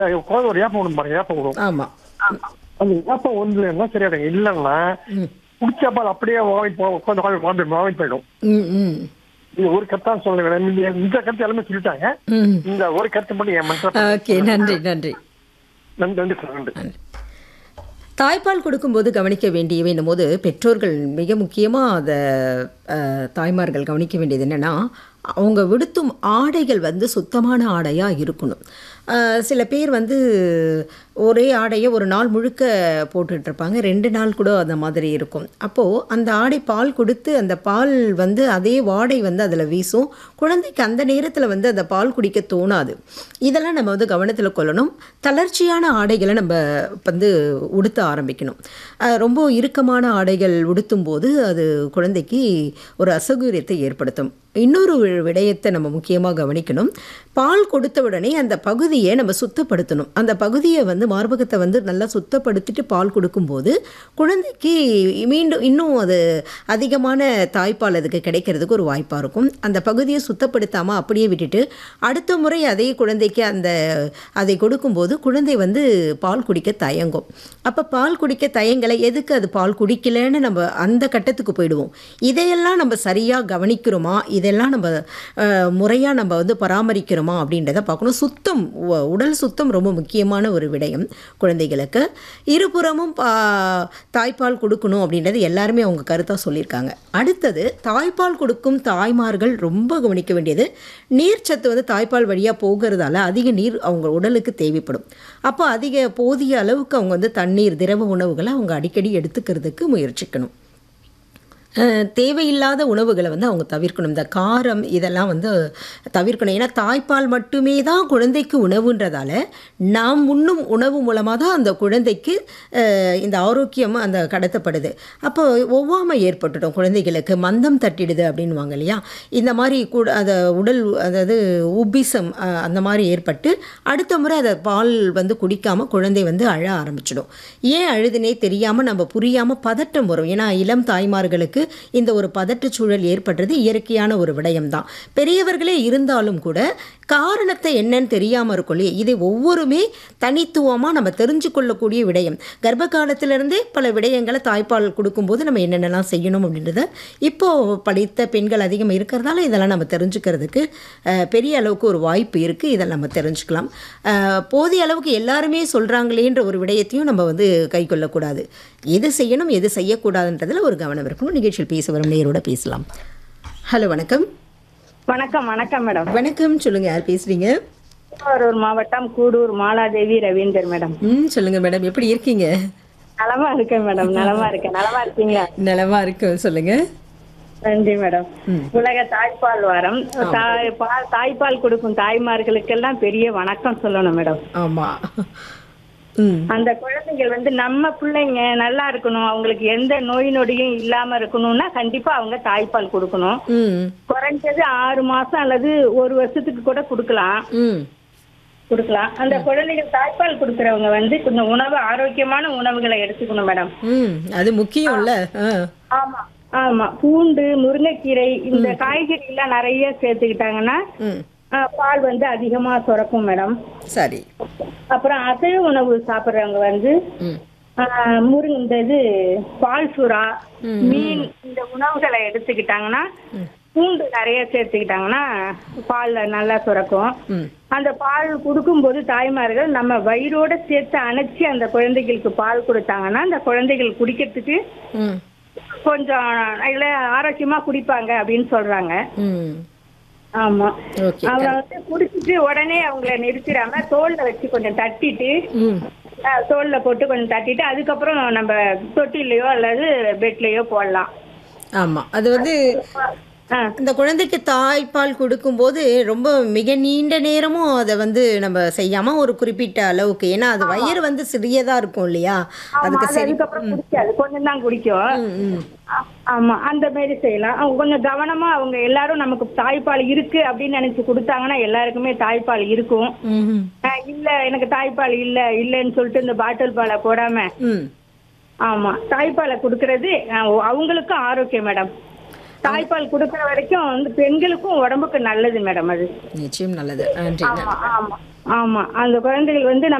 குழந்தை ஒரு ஏப்பம் விடும் பாருங்க ஏப்பம் விடும் ஆமா அந்த ஏப்பம் ஒன்றுலன்னா சரியாடுங்க இல்லைன்னா ம் குடிச்ச பால் அப்படியே வாங்கி உட்காந்து வாங்கி வாங்கி போயிடும் ம் ம் இது ஒரு கருத்தான் சொல்ல வேணும் இந்த- இந்த கருத்து எல்லாமே சொல்லிட்டாங்க ம் இந்த ஒரு கருத்து மட்டும் என் மனசுல ஓகே நன்றி நன்றி நன்றி நன்றி சார் நன்றி தாய்ப்பால் கொடுக்கும்போது கவனிக்க வேண்டியவை போது பெற்றோர்கள் மிக முக்கியமாக அதை அஹ், தாய்மார்கள் கவனிக்க வேண்டியது என்னென்னா அவங்க விடுத்தும் ஆடைகள் வந்து சுத்தமான ஆடையாக இருக்கணும் அஹ், சில பேர் வந்து ஒரே ஆடையை ஒரு நாள் முழுக்க போட்டுட்டு இருப்பாங்க ரெண்டு நாள் கூட அந்த மாதிரி இருக்கும் அப்போது அந்த ஆடை பால் கொடுத்து அந்த பால் வந்து அதே வாடை வந்து அதில் வீசும் குழந்தைக்கு அந்த நேரத்தில் வந்து அந்த பால் குடிக்க தோணாது இதெல்லாம் நம்ம வந்து கவனத்தில் கொள்ளணும் தளர்ச்சியான ஆடைகளை நம்ம வந்து உடுத்த ஆரம்பிக்கணும் அஹ் ரொம்ப இறுக்கமான ஆடைகள் உடுத்தும் போது அது குழந்தைக்கு ஒரு அசௌகரியத்தை ஏற்படுத்தும் இன்னொரு வி- விடயத்தை நம்ம முக்கியமாக கவனிக்கணும் பால் கொடுத்த உடனே அந்த பகுதியை நம்ம சுத்தப்படுத்தணும் அந்த பகுதியை வந்து மார்பகத்தை வந்து நல்லா சுத்தப்படுத்திட்டு பால் கொடுக்கும்போது குழந்தைக்கு மீண்டும் இன்னும் அது அதிகமான தாய்ப்பால் அதுக்கு கிடைக்கிறதுக்கு ஒரு வாய்ப்பாக இருக்கும் அந்த பகுதியை சுத்தப்படுத்தாமல் அப்படியே விட்டுட்டு அடுத்த முறை அதே குழந்தைக்கு அந்த அதை கொடுக்கும்போது குழந்தை வந்து பால் குடிக்க தயங்கும் அப்போ பால் குடிக்க தயங்கலை எதுக்கு அது பால் குடிக்கலைன்னு நம்ம அந்த கட்டத்துக்கு போயிடுவோம் இதையெல்லாம் நம்ம சரியாக கவனிக்கிறோமா இதெல்லாம் நம்ம முறையாக நம்ம வந்து பராமரிக்கிறோமா அப்படின்றத பார்க்கணும் சுத்தம் உ- உடல் சுத்தம் ரொம்ப முக்கியமான ஒரு விடயம் குழந்தைகளுக்கு இருபுறமும் பா தாய்ப்பால் கொடுக்கணும் அப்படின்றது எல்லாருமே அவங்க கருத்தாக சொல்லியிருக்காங்க அடுத்தது தாய்ப்பால் கொடுக்கும் தாய்மார்கள் ரொம்ப கவனிக்க வேண்டியது நீர்ச்சத்து வந்து தாய்ப்பால் வழியாக போகிறதால அதிக நீர் அவங்க உடலுக்கு தேவைப்படும் அப்போ அதிக போதிய அளவுக்கு அவங்க வந்து தண்ணீர் திரவ உணவுகளை அவங்க அடிக்கடி எடுத்துக்கிறதுக்கு முயற்சிக்கணும் அஹ், தேவையில்லாத உணவுகளை வந்து அவங்க தவிர்க்கணும் இந்த காரம் இதெல்லாம் வந்து தவிர்க்கணும் ஏன்னா தாய்ப்பால் மட்டுமே தான் குழந்தைக்கு உணவுன்றதால நாம் உண்ணும் உணவு மூலமாக தான் அந்த குழந்தைக்கு அஹ், இந்த ஆரோக்கியம் அந்த கடத்தப்படுது அப்போ ஒவ்வாமை ஏற்பட்டுடும் குழந்தைகளுக்கு மந்தம் தட்டிடுது அப்படின்வாங்க இல்லையா இந்த மாதிரி கூட அந்த உடல் அதாவது உபிசம் அஹ், அந்த மாதிரி ஏற்பட்டு அடுத்த முறை அதை பால் வந்து குடிக்காமல் குழந்தை வந்து அழ ஆரம்பிச்சிடும் ஏன் அழுதுனே தெரியாமல் நம்ம புரியாமல் பதட்டம் வரும் ஏன்னா இளம் தாய்மார்களுக்கு இந்த ஒரு பதட்டச் சூழல் ஏற்படுறது இயற்கையான ஒரு விடயம்தான் பெரியவர்களே இருந்தாலும் கூட காரணத்தை என்னன்னு தெரியாமல் இருக்கும் இல்லையா இதை ஒவ்வொருமே தனித்துவமாக நம்ம தெரிஞ்சு கொள்ளக்கூடிய விடயம் கர்ப்ப காலத்திலிருந்தே பல விடயங்களை தாய்ப்பால் கொடுக்கும்போது நம்ம என்னென்னலாம் செய்யணும் அப்படின்றத இப்போது படித்த பெண்கள் அதிகம் இருக்கிறதால இதெல்லாம் நம்ம தெரிஞ்சுக்கிறதுக்கு அஹ், பெரிய அளவுக்கு ஒரு வாய்ப்பு இருக்குது இதை நம்ம தெரிஞ்சுக்கலாம் அஹ், போதிய அளவுக்கு எல்லாருமே சொல்கிறாங்களேன்ற ஒரு விடயத்தையும் நம்ம வந்து கை கொள்ளக்கூடாது எது செய்யணும் எது செய்யக்கூடாதுன்றதுல ஒரு கவனம் இருக்கணும் நிகழ்ச்சியில் பேச வரும் நேரோட பேசலாம் ஹலோ வணக்கம் வணக்கம் வணக்கம் மேடம் வணக்கம் சொல்லுங்க யார் பேசுறீங்க திருவாரூர் மாவட்டம் கூடூர் மாலாதேவி ரவீந்தர் மேடம் ம் சொல்லுங்க மேடம் எப்படி இருக்கீங்க நலமா இருக்கேன் மேடம் நலமா இருக்கேன் நலமா இருக்கீங்களா நலமா இருக்கு சொல்லுங்க நன்றி மேடம் உலக தாய்ப்பால் வாரம் தாய் பால் தாய்ப்பால் கொடுக்கும் தாய்மார்களுக்கெல்லாம் பெரிய வணக்கம் சொல்லணும் மேடம் ஆமா ம் அந்த குழந்தைகள் வந்து நம்ம பிள்ளைங்க நல்லா இருக்கணும் அவங்களுக்கு எந்த நோய் நொடியும் இல்லாம இருக்கணும்னா கண்டிப்பா அவங்க தாய்ப்பால் கொடுக்கணும் ம் குறைஞ்சது ஆறு மாசம் அல்லது ஒரு வருஷத்துக்கு கூட கொடுக்கலாம் ம் கொடுக்கலாம் அந்த குழந்தைகள் தாய்ப்பால் கொடுக்கறவங்க வந்து கொஞ்சம் உணவு ஆரோக்கியமான உணவுகளை எடுத்துக்கணும் மேடம் ம் அது முக்கியம்ல ஆ ஆமா ஆமா பூண்டு முருங்கைக்கீரை இந்த காய்கறி எல்லாம் நிறைய சேர்த்துக்கிட்டாங்கன்னா ம் ஆ, பால் வந்து அதிகமா சுரக்கும் மேடம் சரி அப்புறம் அசைவ உணவு சாப்பிடுறவங்க வந்து ம் ஆ, முருங்க இந்த இது பால் சுறா மீன் இந்த உணவுகளை எடுத்துக்கிட்டாங்கன்னா பூண்டு நிறைய சேர்த்துக்கிட்டாங்கன்னா பால் நல்லா சுரக்கும் ம் அந்த பால் கொடுக்கும்போது தாய்மார்கள் நம்ம வயிறோட சேர்த்து அணைச்சி அந்த குழந்தைகளுக்கு பால் கொடுத்தாங்கன்னா அந்த குழந்தைகள் குடிக்கிறதுக்கு ம் கொஞ்சம் இதுல ஆரோக்கியமா குடிப்பாங்க அப்படின்னு சொல்றாங்க ம் ஆமா ஓகே அவங்க வந்து குடிச்சிட்டு உடனே அவங்கள நிறுத்திடாம தோல்ல வச்சு கொஞ்சம் தட்டிட்டு ம் அஹ், தோல்ல போட்டு கொஞ்சம் தட்டிட்டு அதுக்கப்புறம் நம்ம தொட்டிலையோ அல்லது பெட்லயோ போடலாம் ஆமா அது வந்து ஆ இந்த குழந்தைக்கு தாய்ப்பால் கொடுக்கும்போது ரொம்ப மிக நீண்ட நேரமும் அதை வந்து நம்ம செய்யாம ஒரு குறிப்பிட்ட அளவுக்கு ஏன்னா அது வயிறு வந்து சிறியதா இருக்கும் இல்லையா ஆமா, அதுக்கு அது சரி அதுக்கப்புறம் குடிக்காது கொஞ்சம் தான் குடிக்கும் ம் ம் ஆ- ஆமா அந்த மாதிரி செய்யலாம் அவங்க கொஞ்சம் கவனமா அவங்க எல்லாரும் நமக்கு தாய்ப்பால் இருக்கு அப்படின்னு நினைச்சு கொடுத்தாங்கன்னா எல்லாருக்குமே தாய்ப்பால் இருக்கும் ம் ஆஹ் இல்ல எனக்கு தாய்ப்பால் இல்ல இல்லைன்னு சொல்லிட்டு இந்த பாட்டில் பாலை போடாம ம் ஆமா தாய்ப்பாலை கொடுக்கறது ஆஹ் அவங்களுக்கும் ஆரோக்கியம் மேடம் தாய்ப்பால் கொடுக்கற வரைக்கும் வந்து பெண்களுக்கும் உடம்புக்கு நல்லது மேடம் அது நிச்சயம் நல்லது நன்றி ஆமா ஆமா ஆமா அந்த குழந்தைகள் வந்து